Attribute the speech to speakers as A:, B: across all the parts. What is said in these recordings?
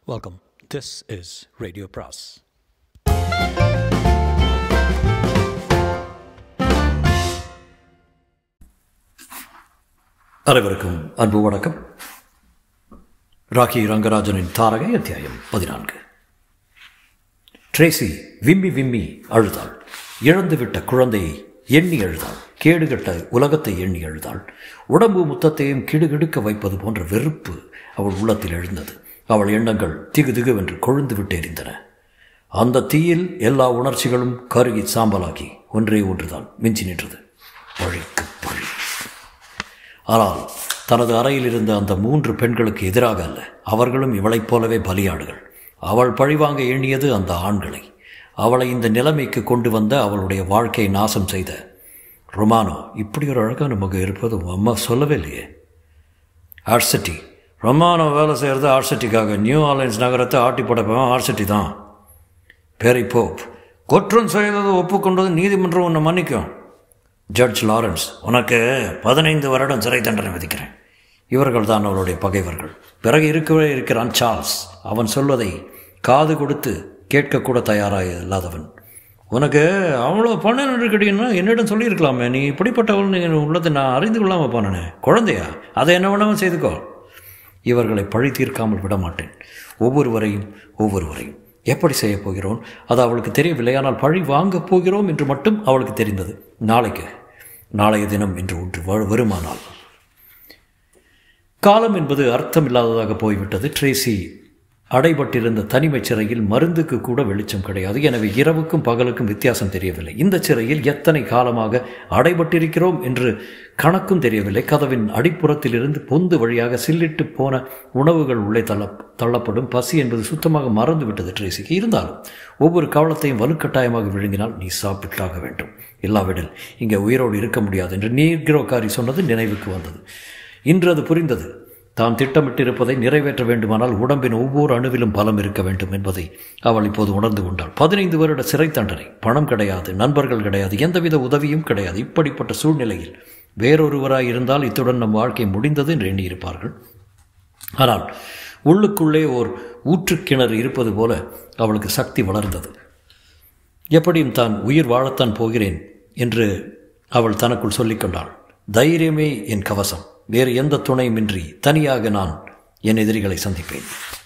A: Welcome. This is Radio Pras.
B: அனைவருக்கும் அன்பு வணக்கம் ராக்கி ரங்கராஜனின் தாரகை அத்தியாயம் பதினான்கு ட்ரேசி விம்மி விம்மி அழுதாள் இழந்துவிட்ட குழந்தையை எண்ணி அழுதாள் கேடுகட்ட உலகத்தை எண்ணி அழுதாள் உடம்பு முத்தத்தையும் கிடுகிடுக்க வைப்பது போன்ற வெறுப்பு அவள் உள்ளத்தில் எழுந்தது அவள் எண்ணங்கள் திகு திகுவென்று கொழுந்து விட்டு எரிந்தன அந்த தீயில் எல்லா உணர்ச்சிகளும் கருகி சாம்பலாகி ஒன்றே ஒன்றுதான் மிஞ்சி நின்றது பழிக்கு பழி ஆனால் தனது அறையில் இருந்த அந்த மூன்று பெண்களுக்கு எதிராக அல்ல அவர்களும் இவளைப் போலவே பலியாடுகள் அவள் பழிவாங்க எண்ணியது அந்த ஆண்களை அவளை இந்த நிலைமைக்கு கொண்டு வந்த அவளுடைய வாழ்க்கையை நாசம் செய்த ரொமானோ இப்படி ஒரு அழகான மகன் இருப்பது உன் அம்மா சொல்லவே இல்லையே ஆர்சிட்டி ரொமானோ வேலை செய்கிறது ஆர்சிட்டிக்காக நியூ ஆர்லைன்ஸ் நகரத்தை ஆட்டி போடப்பவன் ஆர்சிட்டி தான் பேரி போப் குற்றம் செய்தது ஒப்புக்கொண்டது நீதிமன்றம் உன்னை மன்னிக்கும் ஜட்ஜ் லாரன்ஸ் உனக்கு பதினைந்து வருடம் சிறை தண்டனை விதிக்கிறேன் இவர்கள் தான் அவளுடைய பகைவர்கள் பிறகு இருக்கவே இருக்கிறான் சார்ல்ஸ் அவன் சொல்வதை காது கொடுத்து கேட்கக்கூட தயாராக இல்லாதவன் உனக்கு அவ்வளோ பணம் இருக்கடின்னா என்னிடம் சொல்லியிருக்கலாமே நீ இப்படிப்பட்டவள் நீ உள்ளதை நான் அறிந்து கொள்ளாமல் போனேனே குழந்தையா அதை என்ன வேணாமல் செய்துக்கோ இவர்களை பழி தீர்க்காமல் விட மாட்டேன் ஒவ்வொருவரையும் ஒவ்வொருவரையும் எப்படி செய்யப் போகிறோம் அது அவளுக்கு தெரியவில்லை ஆனால் பழி வாங்கப் போகிறோம் என்று மட்டும் அவளுக்கு தெரிந்தது நாளைக்கு நாளைய தினம் என்று ஒன்று வருமானால் காலம் என்பது அர்த்தமில்லாததாக போய்விட்டது ட்ரேசி அடைபட்டிருந்த தனிமைச் சிறையில் மருந்துக்கு கூட வெளிச்சம் கிடையாது எனவே இரவுக்கும் பகலுக்கும் வித்தியாசம் தெரியவில்லை இந்த சிறையில் எத்தனை காலமாக அடைபட்டிருக்கிறோம் என்று கணக்கும் தெரியவில்லை கதவின் அடிப்புறத்திலிருந்து பொந்து வழியாக சில்லிட்டு போன உணவுகள் உள்ளே தள்ள தள்ளப்படும் பசி என்பது சுத்தமாக மறந்து விட்டது ட்ரேசிக்கு இருந்தாலும் ஒவ்வொரு கவலத்தையும் வலுக்கட்டாயமாக விழுங்கினால் நீ சாப்பிட்டாக வேண்டும் இல்லாவிடில் இங்கே உயிரோடு இருக்க முடியாது என்று நீர்கிரோக்காரி சொன்னது நினைவுக்கு வந்தது இன்று அது புரிந்தது தான் திட்டமிட்டிருப்பதை நிறைவேற்ற வேண்டுமானால் உடம்பின் ஒவ்வொரு அணுவிலும் பலம் இருக்க வேண்டும் என்பதை அவள் இப்போது உணர்ந்து கொண்டாள் பதினைந்து வருட சிறை தண்டனை பணம் கிடையாது நண்பர்கள் கிடையாது எந்தவித உதவியும் கிடையாது இப்படிப்பட்ட சூழ்நிலையில் வேறொருவராய் இருந்தால் இத்துடன் நம் வாழ்க்கை முடிந்தது என்று எண்ணியிருப்பார்கள் ஆனால் உள்ளுக்குள்ளே ஓர் ஊற்றுக்கிணறு இருப்பது போல அவளுக்கு சக்தி வளர்ந்தது எப்படியும் தான் உயிர் வாழத்தான் போகிறேன் என்று அவள் தனக்குள் சொல்லிக்கொண்டாள் தைரியமே என் கவசம் வேறு எந்த துணையுமின்றி தனியாக நான் என் எதிரிகளை சந்திப்பேன்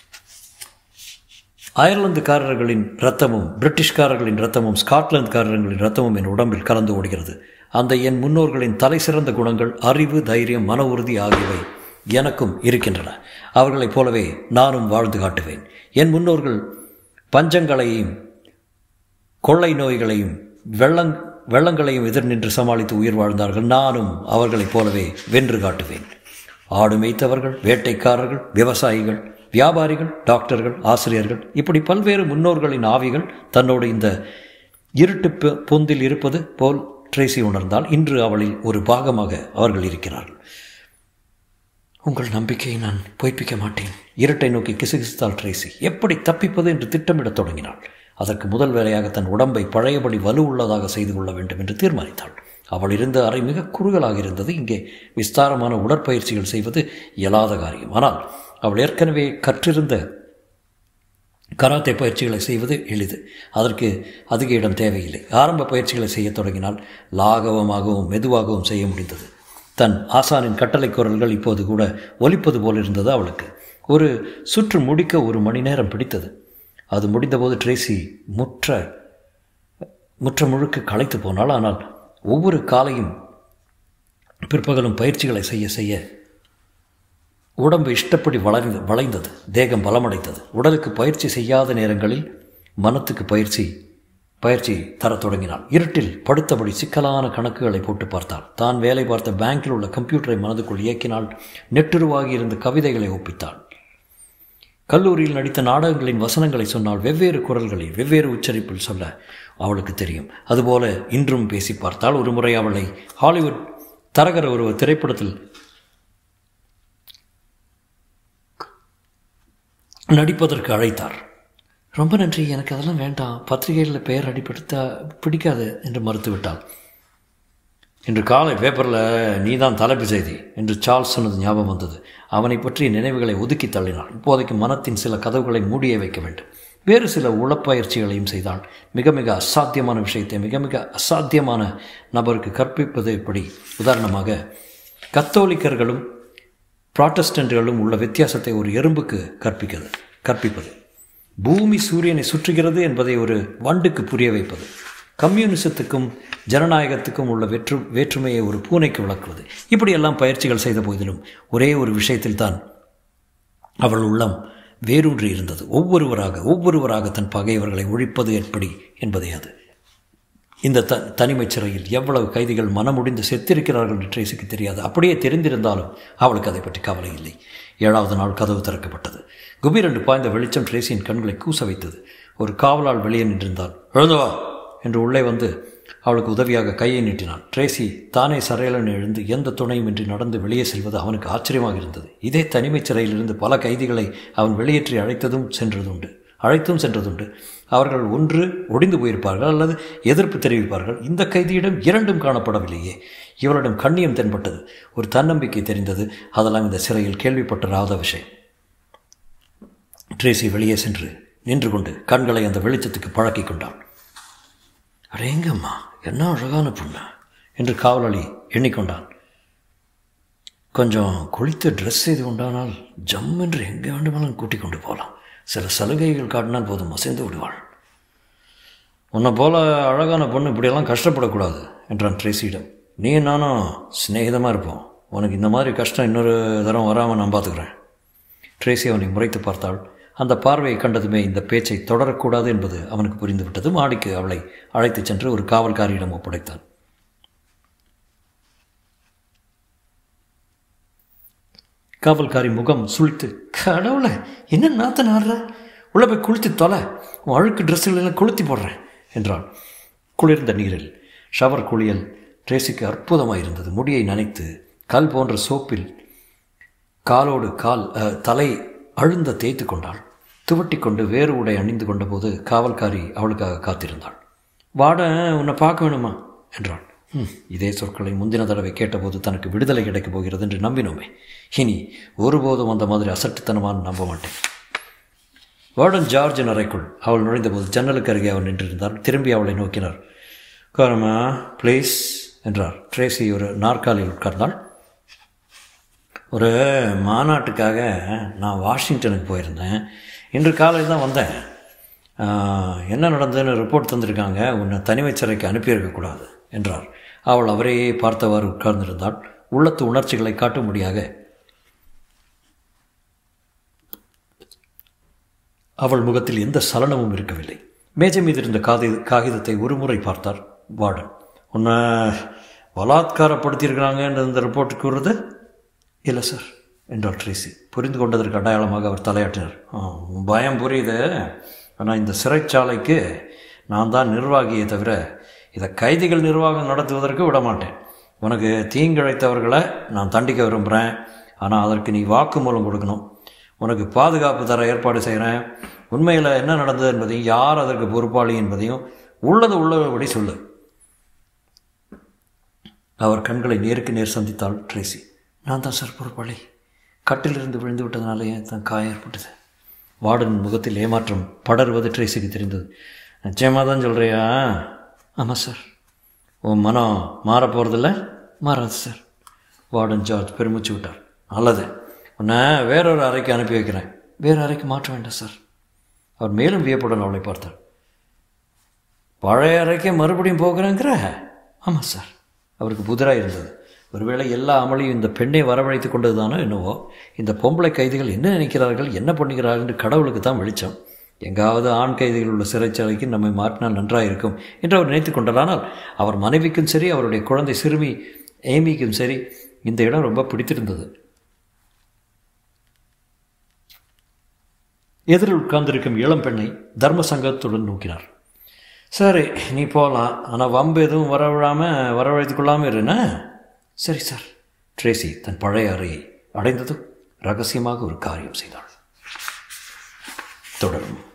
B: அயர்லாந்துக்காரர்களின் இரத்தமும் பிரிட்டிஷ்காரர்களின் இரத்தமும் ஸ்காட்லாந்துக்காரர்களின் இரத்தமும் என் உடம்பில் கலந்து ஓடுகிறது அந்த என் முன்னோர்களின் தலை சிறந்த குணங்கள் அறிவு தைரியம் மன உறுதி ஆகியவை எனக்கும் இருக்கின்றன அவர்களைப் போலவே நானும் வாழ்ந்து காட்டுவேன் என் முன்னோர்கள் பஞ்சங்களையும் கொள்ளை நோய்களையும் வெள்ளங் வெள்ளங்களையும் எதிர் நின்று சமாளித்து உயிர் வாழ்ந்தார்கள் நானும் அவர்களைப் போலவே வென்று காட்டுவேன் ஆடு மேய்த்தவர்கள் வேட்டைக்காரர்கள் விவசாயிகள் வியாபாரிகள் டாக்டர்கள் ஆசிரியர்கள் இப்படி பல்வேறு முன்னோர்களின் ஆவிகள் தன்னோடு இந்த இருட்டு பொந்தில் இருப்பது போல் ட்ரேசி உணர்ந்தால் இன்று அவளில் ஒரு பாகமாக அவர்கள் இருக்கிறார்கள் உங்கள் நம்பிக்கையை நான் பொய்ப்பிக்க மாட்டேன் இருட்டை நோக்கி கிசுகிசுத்தாள் ட்ரேசி எப்படி தப்பிப்பது என்று திட்டமிடத் தொடங்கினாள் அதற்கு முதல் வேலையாக தன் உடம்பை பழையபடி வலு உள்ளதாக செய்து கொள்ள வேண்டும் என்று தீர்மானித்தாள் அவள் இருந்த அறை மிக குறுகலாக இருந்தது இங்கே விஸ்தாரமான உடற்பயிற்சிகள் செய்வது இயலாத காரியம் ஆனால் அவள் ஏற்கனவே கற்றிருந்த கராத்தே பயிற்சிகளை செய்வது எளிது அதற்கு அதிக இடம் தேவையில்லை ஆரம்ப பயிற்சிகளை செய்ய தொடங்கினால் லாகவமாகவும் மெதுவாகவும் செய்ய முடிந்தது தன் ஆசானின் கட்டளை குரல்கள் இப்போது கூட ஒலிப்பது போல் இருந்தது அவளுக்கு ஒரு சுற்று முடிக்க ஒரு மணி நேரம் பிடித்தது அது முடிந்தபோது ட்ரேசி முற்ற முற்ற முழுக்க களைத்து போனாள் ஆனால் ஒவ்வொரு காலையும் பிற்பகலும் பயிற்சிகளை செய்ய செய்ய உடம்பு இஷ்டப்படி வளைந்து வளைந்தது தேகம் பலமடைந்தது உடலுக்கு பயிற்சி செய்யாத நேரங்களில் மனத்துக்கு பயிற்சி பயிற்சி தரத் தொடங்கினாள் இருட்டில் படுத்தபடி சிக்கலான கணக்குகளை போட்டு பார்த்தாள் தான் வேலை பார்த்த பேங்கில் உள்ள கம்ப்யூட்டரை மனதுக்குள் இயக்கினால் நெட்டுருவாகி இருந்த கவிதைகளை ஒப்பித்தாள் கல்லூரியில் நடித்த நாடகங்களின் வசனங்களை சொன்னால் வெவ்வேறு குரல்களில் வெவ்வேறு உச்சரிப்பில் சொல்ல அவளுக்கு தெரியும் அதுபோல இன்றும் பேசி பார்த்தால் ஒரு முறை அவளை ஹாலிவுட் தரகர ஒருவர் திரைப்படத்தில் நடிப்பதற்கு அழைத்தார் ரொம்ப நன்றி எனக்கு அதெல்லாம் வேண்டாம் பத்திரிகைகளில் பெயர் அடிப்படுத்த பிடிக்காது என்று மறுத்துவிட்டாள் இன்று காலை பேப்பரில் நீ தான் தலைப்பு செய்தி என்று சார்ல்ஸ் சொன்னது ஞாபகம் வந்தது அவனை பற்றிய நினைவுகளை ஒதுக்கி தள்ளினான் இப்போதைக்கு மனத்தின் சில கதவுகளை மூடியே வைக்க வேண்டும் வேறு சில உளப்பயிற்சிகளையும் செய்தான் மிக மிக அசாத்தியமான விஷயத்தை மிக மிக அசாத்தியமான நபருக்கு கற்பிப்பது எப்படி உதாரணமாக கத்தோலிக்கர்களும் ப்ராட்டஸ்டன்ட்களும் உள்ள வித்தியாசத்தை ஒரு எறும்புக்கு கற்பிக்கிறது கற்பிப்பது பூமி சூரியனை சுற்றுகிறது என்பதை ஒரு வண்டுக்கு புரிய வைப்பது கம்யூனிசத்துக்கும் ஜனநாயகத்துக்கும் உள்ள வெற்று வேற்றுமையை ஒரு பூனைக்கு விளக்குவது இப்படியெல்லாம் பயிற்சிகள் செய்த போதிலும் ஒரே ஒரு விஷயத்தில் தான் அவள் உள்ளம் வேரூன்றி இருந்தது ஒவ்வொருவராக ஒவ்வொருவராக தன் பகைவர்களை ஒழிப்பது எப்படி என்பதே அது இந்த த தனிமைச் சிறையில் எவ்வளவு கைதிகள் மனமுடிந்து செத்திருக்கிறார்கள் என்று ட்ரேசிக்கு தெரியாது அப்படியே தெரிந்திருந்தாலும் அவளுக்கு அதை பற்றி கவலை இல்லை ஏழாவது நாள் கதவு திறக்கப்பட்டது குபீரென்று பாய்ந்த வெளிச்சம் ட்ரேசியின் கண்களை கூச வைத்தது ஒரு காவலால் வெளியே நின்றிருந்தாள் எழுந்தவா என்று உள்ளே வந்து அவளுக்கு உதவியாக கையை நீட்டினான் ட்ரேசி தானே சரையலன் எழுந்து எந்த துணையும் இன்றி நடந்து வெளியே செல்வது அவனுக்கு ஆச்சரியமாக இருந்தது இதே தனிமைச் சிறையிலிருந்து பல கைதிகளை அவன் வெளியேற்றி அழைத்ததும் சென்றதுண்டு அழைத்தும் சென்றதுண்டு அவர்கள் ஒன்று ஒடிந்து போயிருப்பார்கள் அல்லது எதிர்ப்பு தெரிவிப்பார்கள் இந்த கைதியிடம் இரண்டும் காணப்படவில்லையே இவரிடம் கண்ணியம் தென்பட்டது ஒரு தன்னம்பிக்கை தெரிந்தது அதெல்லாம் இந்த சிறையில் கேள்விப்பட்டராத விஷயம் ட்ரேசி வெளியே சென்று நின்று கொண்டு கண்களை அந்த வெளிச்சத்துக்கு பழக்கி கொண்டாள் அடேங்கம்மா என்ன அழகான பொண்ணு என்று காவலாளி எண்ணிக்கொண்டான் கொஞ்சம் குளித்து ட்ரெஸ் செய்து கொண்டானால் ஜம் என்று எங்கே வேண்டுமானாலும் கூட்டிக் கொண்டு போகலாம் சில சலுகைகள் காட்டினால் போதும் அசைந்து விடுவாள் உன்னை போல அழகான பொண்ணு இப்படியெல்லாம் கஷ்டப்படக்கூடாது என்றான் ட்ரேசியிடம் நீ நானும் சிநேகிதமாக இருப்போம் உனக்கு இந்த மாதிரி கஷ்டம் இன்னொரு தரம் வராமல் நான் பார்த்துக்கிறேன் ட்ரேசி அவனை முறைத்து பார்த்தாள் அந்த பார்வையை கண்டதுமே இந்த பேச்சை தொடரக்கூடாது என்பது அவனுக்கு புரிந்துவிட்டது மாடிக்கு அவளை அழைத்துச் சென்று ஒரு காவல்காரியிடம் ஒப்படைத்தான் காவல்காரி முகம் சுழித்து கடவுளை என்ன நாத்த நாடுற உள்ள போய் குளித்து தொலை உன் அழுக்கு ட்ரெஸ்ஸுகளெல்லாம் கொளுத்தி போடுறேன் என்றாள் குளிர்ந்த நீரில் ஷவர் குளியல் ட்ரேசிக்கு அற்புதமாக இருந்தது முடியை நனைத்து கல் போன்ற சோப்பில் காலோடு கால் தலை அழுந்த தேய்த்து கொண்டாள் துவட்டி கொண்டு வேறு உடை அணிந்து கொண்டபோது காவல்காரி அவளுக்காக காத்திருந்தாள் வாட உன்னை பார்க்க வேணுமா என்றாள் இதே சொற்களை முந்தின தடவை கேட்டபோது தனக்கு விடுதலை கிடைக்கப் போகிறது என்று நம்பினோமே இனி ஒருபோதும் அந்த மாதிரி அசட்டுத்தனமான நம்ப மாட்டேன் வார்டன் ஜார்ஜின் அறைக்குள் அவள் நுழைந்தபோது ஜன்னலுக்கு அருகே அவள் நின்றிருந்தார் திரும்பி அவளை நோக்கினார் காரமா ப்ளீஸ் என்றார் ட்ரேசி ஒரு நாற்காலியில் உட்கார்ந்தாள் ஒரு மாநாட்டுக்காக நான் வாஷிங்டனுக்கு போயிருந்தேன் இன்று காலையில் தான் வந்தேன் என்ன நடந்ததுன்னு ரிப்போர்ட் தந்திருக்காங்க உன்னை தனிமைச் சிறைக்கு அனுப்பியிருக்கக்கூடாது என்றார் அவள் அவரையே பார்த்தவாறு உட்கார்ந்திருந்தாள் உள்ளத்து உணர்ச்சிகளை காட்டும்படியாக அவள் முகத்தில் எந்த சலனமும் இருக்கவில்லை மேஜை மீது இருந்த காதி காகிதத்தை ஒரு முறை பார்த்தார் வார்டன் உன்னை பலாத்காரப்படுத்தியிருக்கிறாங்க என்று இந்த ரிப்போர்ட் கூறுறது இல்லை சார் என்றார் ட்ரேசி புரிந்து கொண்டதற்கு அடையாளமாக அவர் தலையாட்டினார் பயம் புரியுது ஆனால் இந்த சிறைச்சாலைக்கு நான் தான் நிர்வாகியை தவிர இதை கைதிகள் நிர்வாகம் நடத்துவதற்கு விட மாட்டேன் உனக்கு தீங்கிழைத்தவர்களை நான் தண்டிக்க விரும்புகிறேன் ஆனால் அதற்கு நீ வாக்குமூலம் கொடுக்கணும் உனக்கு பாதுகாப்பு தர ஏற்பாடு செய்கிறேன் உண்மையில் என்ன நடந்தது என்பதையும் யார் அதற்கு பொறுப்பாளி என்பதையும் உள்ளது உள்ளபடி சொல்லு அவர் கண்களை நேருக்கு நேர் சந்தித்தாள் ட்ரேசி நான் தான் சார் பொறுப்பாளி கட்டிலிருந்து விழுந்து விட்டதுனாலேயே தான் காயம் ஏற்பட்டது வார்டன் முகத்தில் ஏமாற்றம் படர்வது ட்ரேசிக்கு தெரிந்தது நிச்சயமாக தான் சொல்கிறியா ஆமாம் சார் உன் மனம் மாற போகிறதில்ல மாறாது சார் வார்டன் ஜார்ஜ் பெருமிச்சு விட்டார் நல்லது உன்னை வேறொரு அறைக்கு அனுப்பி வைக்கிறேன் வேறு அறைக்கு மாற்ற வேண்டாம் சார் அவர் மேலும் வியப்புடன் அவளை பார்த்தார் பழைய அறைக்கே மறுபடியும் போகிறேங்கிற ஆமாம் சார் அவருக்கு புதிராக இருந்தது ஒருவேளை எல்லா அமளியும் இந்த பெண்ணை வரவழைத்து கொண்டது தானோ என்னவோ இந்த பொம்பளை கைதிகள் என்ன நினைக்கிறார்கள் என்ன பண்ணுகிறார்கள் என்று கடவுளுக்கு தான் வெளிச்சம் எங்காவது ஆண் கைதிகள் உள்ள சிறைச்சாலைக்கு நம்மை மாற்றினால் நன்றாக இருக்கும் என்று அவர் நினைத்து கொண்டார் ஆனால் அவர் மனைவிக்கும் சரி அவருடைய குழந்தை சிறுமி ஏமிக்கும் சரி இந்த இடம் ரொம்ப பிடித்திருந்தது எதிரில் உட்கார்ந்திருக்கும் இளம் பெண்ணை தர்ம சங்கத்துடன் நோக்கினார் சரி நீ போகலாம் ஆனால் வம்பு எதுவும் வரவிடாமல் வரவழைத்து கொள்ளாமல் இருன்னா சரி சார் ட்ரேசி தன் பழைய அறையை அடைந்ததும் ரகசியமாக ஒரு காரியம் செய்தாள் தொடரும்